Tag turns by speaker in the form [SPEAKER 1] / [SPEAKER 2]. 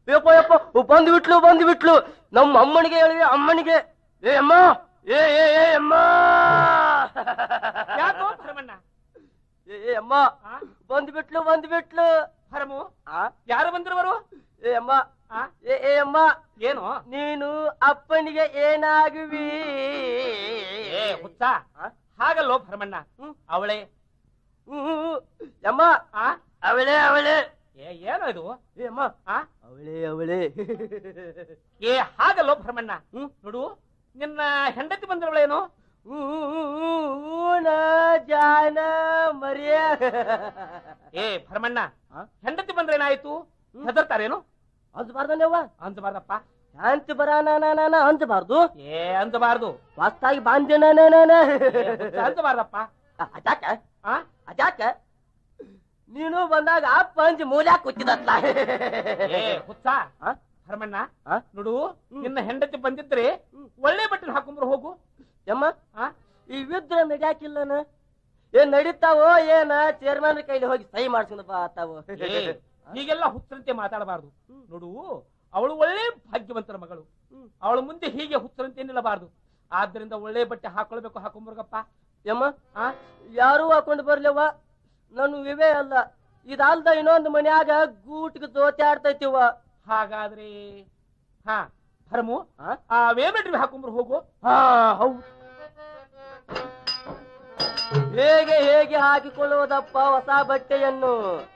[SPEAKER 1] ಯಪ್ಪ ಯಪ್ಪ ಬಂದು ಬಿಟ್ಲು ಬಂದು ಬಿಟ್ಲು ನಮ್ಮ ಅಮ್ಮನಿಗೆ ಹೇಳಿವೆ ಅಮ್ಮನಿಗೆ ಏ ಅಮ್ಮ ಏ ಏ ಏ ಅಮ್ಮ
[SPEAKER 2] ಯಾಕೋ ಭರಮಣ್ಣ
[SPEAKER 1] ಏ ಏ ಅಮ್ಮ
[SPEAKER 2] ಆ?
[SPEAKER 1] ಬಂದು ಬಿಟ್ಲು ಬಂದು ಬಿಟ್ಲು
[SPEAKER 2] ಭರಮು
[SPEAKER 1] ಆ?
[SPEAKER 2] ಯಾರು ಬಂದಿರುವರು
[SPEAKER 1] ಏ ಅಮ್ಮ
[SPEAKER 2] ಆ?
[SPEAKER 1] ಏ ಏ ಅಮ್ಮ
[SPEAKER 2] ಏನು
[SPEAKER 1] ನೀನು ಅಪ್ಪನಿಗೆ ಏನಾಗುವಿ
[SPEAKER 2] ಏ ಹುಚ್ಚ
[SPEAKER 1] ಆ?
[SPEAKER 2] ಹಾಗಲ್ಲೋ ಭರಮಣ್ಣ
[SPEAKER 1] ಹ್ಮ್.
[SPEAKER 2] ಅವಳೆ
[SPEAKER 1] ಹ್ಮ್. ಅಮ್ಮ
[SPEAKER 2] ಆ
[SPEAKER 1] ಅವಳೇ ಅವಳೇ
[SPEAKER 2] ಏ ಏನೋ ಇದು
[SPEAKER 1] ಏ ಅಮ್ಮ
[SPEAKER 2] ಆ
[SPEAKER 1] ಅವಳೇ ಅವಳೇ
[SPEAKER 2] ಏ ಹಾಗಲ್ಲೋ ಭರಮಣ್ಣ
[SPEAKER 1] ಹ್ಮ್.
[SPEAKER 2] ನೋಡು ನಿನ್ನ ಹೆಂಡತಿ ಬಂದಿರವಳೇನು
[SPEAKER 1] ಊನ ಜಾನ ಮರಿಯ
[SPEAKER 2] ಏ ಭರಮಣ್ಣ
[SPEAKER 1] ಆ?
[SPEAKER 2] ಹೆಂಡತಿ ಬಂದ್ರೆ ಏನಾಯ್ತು ಹೆದರ್ತಾರೇನು
[SPEAKER 1] ಅಂಜಬಾರ್ದಲ್ಲವ್ವ
[SPEAKER 2] ಅಂಜಬಾರ್ದಪ್ಪ
[SPEAKER 1] ಶಾಂತಿ ಬರಾನ ನಾನ ಅಂಜಬಾರ್ದು
[SPEAKER 2] ಏ ಅಂಜಬಾರ್ದು
[SPEAKER 1] ವಾಸ್ತಾಗಿ ಬಾಂಧೆ ನಾನ
[SPEAKER 2] ಏ, ಹುಚ್ಚ, ಅಂಜಬಾರ್ದಪ್ಪ
[SPEAKER 1] ಅಜಾಕ
[SPEAKER 2] ಆ
[SPEAKER 1] ಅಜಾಕ ನೀನು ಬಂದಾಗ ಅಪ್ಪ ಅಂಜಿ ಮೂಲ್ಯಾಕ ಕೂತಿದತ್ಲ
[SPEAKER 2] ಏ ಹುಚ್ಚ
[SPEAKER 1] ಆ?
[SPEAKER 2] ಭರಮಣ್ಣ
[SPEAKER 1] ಆ?
[SPEAKER 2] ನೋಡು ನಿನ್ನ ಹೆಂಡತಿ ಬಂದಿದ್ರೆ ಒಳ್ಳೆ ಬಟ್ಟೆ ಹಾಕೊಂಡ್ರು ಹೋಗು
[SPEAKER 1] ಯಮ್ಮ
[SPEAKER 2] ಆ?
[SPEAKER 1] ಈ ಯುದ್ಧ ನಡ್ಯಾಕಿಲ್ಲನ ಏನ್ ನಡೀತಾವೋ ಏನ ಚೇರ್ಮನ್ ಕೈಲಿ ಹೋಗಿ ಸಹಿ ಮಾಡ್ಸ್ಕೊಂಡ್ ಬಾ ತಾವು
[SPEAKER 2] ಏ, ಹೀಗೆಲ್ಲ ಹುಚ್ಚರಂತೆ ಮಾತಾಡಬಾರ್ದು ನೋಡು ಅವಳು ಒಳ್ಳೆ ಭಾಗ್ಯವಂತರ ಮಗಳು ಅವಳ ಮುಂದೆ ಹೀಗೆ ಹುಚ್ಚರಂತೆ ನಿಲ್ಲಬಾರ್ದು ಆದ್ದರಿಂದ ಒಳ್ಳೆ ಬಟ್ಟೆ ಹಾಕೊಳ್ಬೇಕು ಹಾಕೊಂಬರ್ಗಪ್ಪ
[SPEAKER 1] ಯಮ್ಮ
[SPEAKER 2] ಆ
[SPEAKER 1] ಯಾರೂ ಹಾಕೊಂಡು ಬರ್ಲಿವ ನಾನು ಇವೇ ಅಲ್ಲ ಇದಲ್ದ ಇನ್ನೊಂದು ಮನ್ಯಾಗ ಗೂಟ್ಗೆ ದೋಚಾಡ್ತೈತಿವ
[SPEAKER 2] ಹಾಗಾದ್ರೆ ಹಾ ಭರಮು
[SPEAKER 1] ಆ?
[SPEAKER 2] ಆ ವೇಮೆಟ್ರಿ ಹಾಕೊಂಬರ್ ಹೋಗು
[SPEAKER 1] ಹಾ ಹೌದು ಹೇಗೆ ಹೇಗೆ ಹಾಕಿಕೊಳ್ಳುವುದಪ್ಪ ಹೊಸ ಬಟ್ಟೆಯನ್ನು